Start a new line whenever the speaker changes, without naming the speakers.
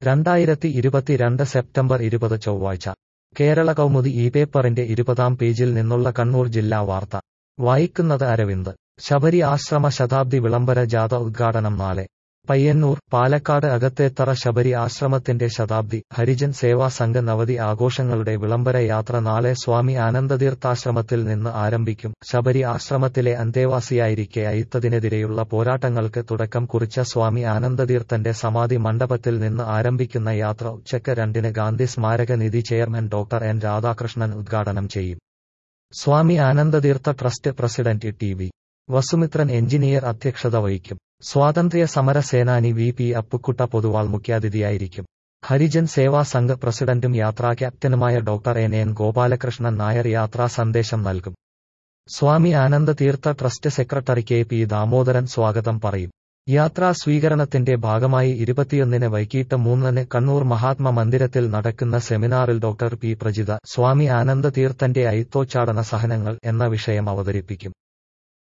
രണ്ടായിരത്തി ഇരുപത്തിരണ്ട് സെപ്റ്റംബർ ഇരുപത് ചൊവ്വാഴ്ച കേരള കൗമുദി ഈ പേപ്പറിന്റെ ഇരുപതാം പേജിൽ നിന്നുള്ള കണ്ണൂർ ജില്ലാ വാർത്ത വായിക്കുന്നത് അരവിന്ദ് ശബരി ആശ്രമ ശതാബ്ദി വിളംബര ജാഥ ഉദ്ഘാടനം നാളെ പയ്യന്നൂർ പാലക്കാട് അകത്തേത്തറ ശബരി ആശ്രമത്തിന്റെ ശതാബ്ദി ഹരിജൻ സേവാ സംഘ നവതി ആഘോഷങ്ങളുടെ വിളംബര യാത്ര നാളെ സ്വാമി ആനന്ദതീർത്ഥാശ്രമത്തിൽ നിന്ന് ആരംഭിക്കും ശബരി ആശ്രമത്തിലെ അന്തേവാസിയായിരിക്കെ അയിത്തതിനെതിരെയുള്ള പോരാട്ടങ്ങൾക്ക് തുടക്കം കുറിച്ച സ്വാമി ആനന്ദതീർത്ഥന്റെ സമാധി മണ്ഡപത്തിൽ നിന്ന് ആരംഭിക്കുന്ന യാത്ര ഉച്ചയ്ക്ക് രണ്ടിന് ഗാന്ധി സ്മാരക നിധി ചെയർമാൻ ഡോക്ടർ എൻ രാധാകൃഷ്ണൻ ഉദ്ഘാടനം ചെയ്യും Swami Anandatheertha trust president T V Vasumithran engineer അധ്യക്ഷത വഹിക്കും സ്വാതന്ത്ര്യ സമര സേനാനി വി പി അപ്പുക്കുട്ട പൊതുവാൾ മുഖ്യാതിഥിയായിരിക്കും ഹരിജൻ സേവാ സംഘ് പ്രസിഡന്റും യാത്രാ ക്യാപ്റ്റനുമായ doctor N N Gopalakrishnan Nair യാത്രാ സന്ദേശം നൽകും Swami Anandatheertha trust secretary K P Damodaran സ്വാഗതം പറയും യാത്രാ സ്വീകരണത്തിന്റെ ഭാഗമായി ഇരുപത്തിയൊന്നിന് വൈകിട്ട് മൂന്നിന് കണ്ണൂർ മഹാത്മ മന്ദിരത്തിൽ നടക്കുന്ന സെമിനാറിൽ ഡോക്ടർ പി പ്രജിത സ്വാമി ആനന്ദ തീർത്ഥന്റെ അയിത്തോച്ചാടന സഹനങ്ങൾ എന്ന വിഷയം അവതരിപ്പിക്കും